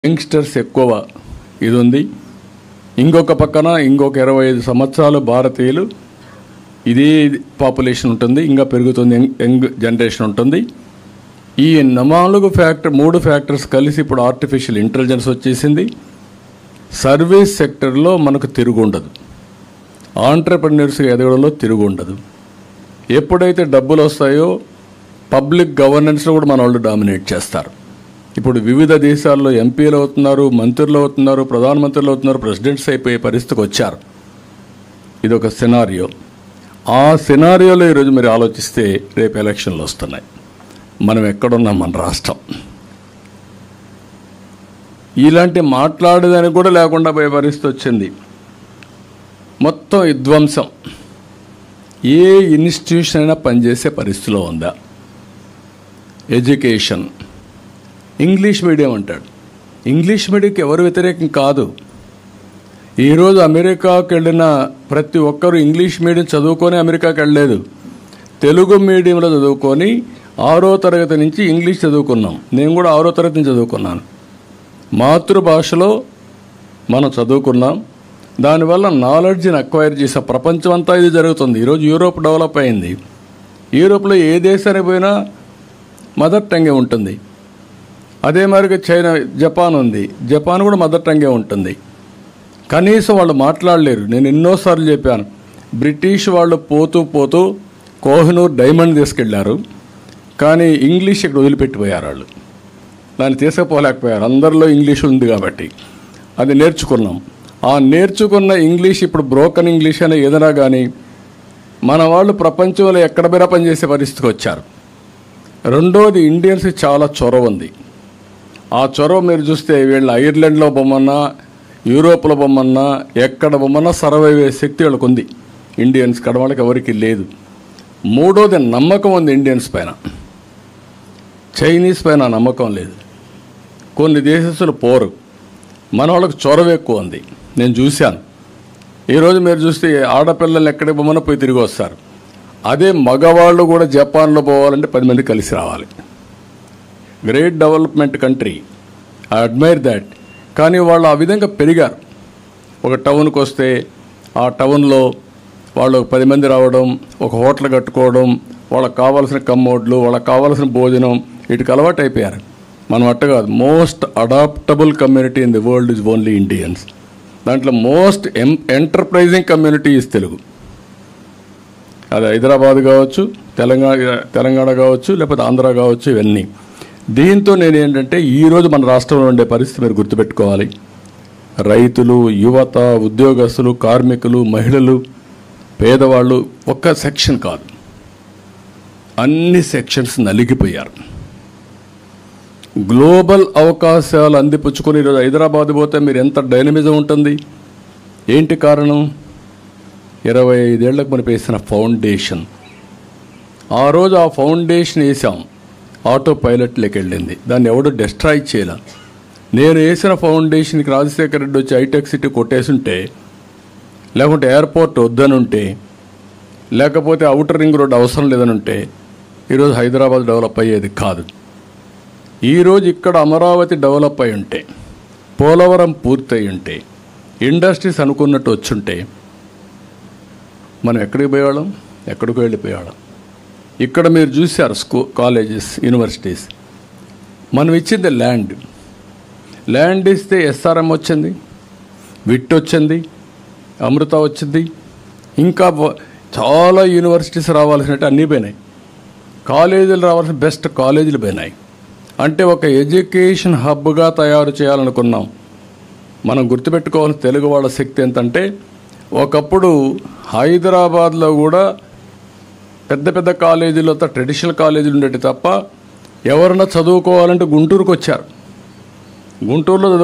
youngsters ఎక్కువ ఇది ఉంది ఇంకొక పక్కన ఇంకొక ఇరవై ఐదు సంవత్సరాలు భారతీయులు ఇదే పాపులేషన్ ఉంటుంది ఇంకా పెరుగుతుంది యంగ్ యంగ్ జనరేషన్ ఉంటుంది ఈ నాలుగు ఫ్యాక్టర్ మూడు ఫ్యాక్టర్స్ కలిసి ఇప్పుడు ఆర్టిఫిషియల్ ఇంటెలిజెన్స్ వచ్చేసింది సర్వీస్ సెక్టర్లో మనకు తిరుగు ఉండదు ఆంటర్ప్రెన్యూర్స్ ఎదగడంలో తిరుగు ఉండదు ఎప్పుడైతే డబ్బులు వస్తాయో పబ్లిక్ గవర్నెన్స్లో కూడా మన వాళ్ళు డామినేట్ చేస్తారు ఇప్పుడు వివిధ దేశాల్లో ఎంపీలు అవుతున్నారు మంత్రులు అవుతున్నారు ప్రధానమంత్రులు అవుతున్నారు ప్రెసిడెంట్స్ అయిపోయే పరిస్థితికి వచ్చారు ఇది ఒక సినారియో ఆ సినారియోలో ఈరోజు మీరు ఆలోచిస్తే రేపు ఎలక్షన్లు వస్తున్నాయి మనం ఎక్కడున్నాం మన రాష్ట్రం ఇలాంటి మాట్లాడేదానికి కూడా లేకుండా పోయే పరిస్థితి వచ్చింది మొత్తం విధ్వంసం ఏ ఇన్స్టిట్యూషన్ అయినా పనిచేసే పరిస్థితిలో ఉందా ఎడ్యుకేషన్ ఇంగ్లీష్ మీడియం అంటాడు ఇంగ్లీష్ మీడియంకి ఎవరు వ్యతిరేకం కాదు ఈరోజు అమెరికాకి వెళ్ళిన ప్రతి ఒక్కరూ ఇంగ్లీష్ మీడియం చదువుకొని అమెరికాకి వెళ్ళలేదు తెలుగు మీడియంలో చదువుకొని ఆరో తరగతి నుంచి ఇంగ్లీష్ చదువుకున్నాం నేను కూడా ఆరో తరగతి నుంచి చదువుకున్నాను మాతృభాషలో మనం చదువుకున్నాం దానివల్ల నాలెడ్జ్ని అక్వైర్ చేసే ప్రపంచం అంతా ఇది జరుగుతుంది ఈరోజు యూరోప్ డెవలప్ అయింది యూరోప్లో ఏ దేశానికి పోయినా మదర్ టంగే ఉంటుంది అదే మరిగా చైనా జపాన్ ఉంది జపాన్ కూడా మదర్ టంగే ఉంటుంది కనీసం వాళ్ళు మాట్లాడలేరు నేను ఎన్నోసార్లు చెప్పాను బ్రిటిష్ వాళ్ళు పోతూ పోతూ కోహినూర్ డైమండ్ తీసుకెళ్లారు కానీ ఇంగ్లీష్ ఇక్కడ వదిలిపెట్టిపోయారు వాళ్ళు దాన్ని తీసుకుపోలేకపోయారు అందరిలో ఇంగ్లీష్ ఉంది కాబట్టి అది నేర్చుకున్నాం ఆ నేర్చుకున్న ఇంగ్లీష్ ఇప్పుడు బ్రోకన్ ఇంగ్లీష్ అనే ఏదైనా కానీ మన వాళ్ళు ప్రపంచంలో ఎక్కడ బిరా పనిచేసే పరిస్థితికి వచ్చారు రెండోది ఇండియన్స్ చాలా చొరవ ఉంది ఆ చొరవ మీరు చూస్తే వీళ్ళు ఐర్లాండ్లో బొమ్మన్నా యూరోప్లో బొమ్మన్నా ఎక్కడ బొమ్మన్నా సర్వైవ్ అయ్యే శక్తి వాళ్ళకు ఉంది ఇండియన్స్ కడ వాళ్ళకి ఎవరికి లేదు మూడోది నమ్మకం ఉంది ఇండియన్స్ పైన చైనీస్ పైన నమ్మకం లేదు కొన్ని దేశస్తులు పోరు మన వాళ్ళకి చొరవ ఎక్కువ ఉంది నేను చూశాను ఈరోజు మీరు చూస్తే ఆడపిల్లల్ని ఎక్కడికి బొమ్మన పోయి తిరిగి వస్తారు అదే మగవాళ్ళు కూడా జపాన్లో పోవాలంటే పది మంది కలిసి రావాలి great development country I admire that కానీ వాళ్ళు ఆ విధంగా పెరిగారు ఒక టౌన్కి వస్తే ఆ టౌన్లో వాళ్ళు ఒక పది మంది రావడం ఒక హోటల్ కట్టుకోవడం వాళ్ళకి కావాల్సిన కమ్మోడ్లు వాళ్ళకి కావాల్సిన భోజనం వీటికి అలవాటు అయిపోయారు మనం అట్ట కాదు most adaptable community in the world is only Indians దాంట్లో మోస్ట్ ఎం ఎంటర్ప్రైజింగ్ కమ్యూనిటీ ఇస్ తెలుగు అది హైదరాబాద్ కావచ్చు తెలంగాణ తెలంగాణ కావచ్చు లేకపోతే ఆంధ్ర కావచ్చు ఇవన్నీ దీంతో నేను ఏంటంటే ఈరోజు మన రాష్ట్రంలో ఉండే పరిస్థితి మీరు గుర్తుపెట్టుకోవాలి రైతులు యువత ఉద్యోగస్తులు కార్మికులు మహిళలు పేదవాళ్ళు ఒక్క సెక్షన్ కాదు అన్ని సెక్షన్స్ నలిగిపోయారు గ్లోబల్ అవకాశాలు అందిపుచ్చుకొని ఈరోజు హైదరాబాద్ పోతే మీరు ఎంత డైనమిజం ఉంటుంది ఏంటి కారణం ఇరవై ఐదేళ్లకు మనం వేసిన ఫౌండేషన్ ఆ రోజు ఆ ఫౌండేషన్ వేసాం ఆటో పైలట్లోకి వెళ్ళింది దాన్ని ఎవడు డిస్ట్రాయ్ చేయాల నేను వేసిన ఫౌండేషన్కి రాజశేఖర రెడ్డి వచ్చి హైటెక్ సిటీ కొట్టేసుంటే లేకుంటే ఎయిర్పోర్ట్ వద్దనుంటే లేకపోతే అవుటర్ రింగ్ రోడ్ అవసరం లేదనుంటే ఈరోజు హైదరాబాద్ డెవలప్ అయ్యేది కాదు ఈరోజు ఇక్కడ అమరావతి డెవలప్ అయి ఉంటే పోలవరం పూర్తయి ఉంటే ఇండస్ట్రీస్ అనుకున్నట్టు వచ్చుంటే మనం ఎక్కడికి పోయేవాళ్ళం ఎక్కడికి వెళ్ళిపోయేవాళ్ళం ఇక్కడ మీరు చూశారు స్కూ కాలేజెస్ యూనివర్సిటీస్ మనం ఇచ్చింది ల్యాండ్ ల్యాండ్ ఇస్తే ఎస్ఆర్ఎం వచ్చింది విట్ వచ్చింది అమృత వచ్చింది ఇంకా వ- చాలా యూనివర్సిటీస్ రావాల్సినట్టు అన్నీ పోయినాయి కాలేజీలు రావాల్సిన బెస్ట్ కాలేజీలు పోయినాయి అంటే ఒక ఎడ్యుకేషన్ హబ్గా తయారు చేయాలనుకున్నాం మనం గుర్తుపెట్టుకోవాల్సిన తెలుగు వాళ్ళ శక్తి ఎంతంటే ఒకప్పుడు హైదరాబాద్లో కూడా పెద్ద పెద్ద కాలేజీలు ట్రెడిషనల్ కాలేజీలు ఉండేవి తప్ప ఎవరన్నా చదువుకోవాలంటే గుంటూరుకు వచ్చారు గుంటూరులో చదువు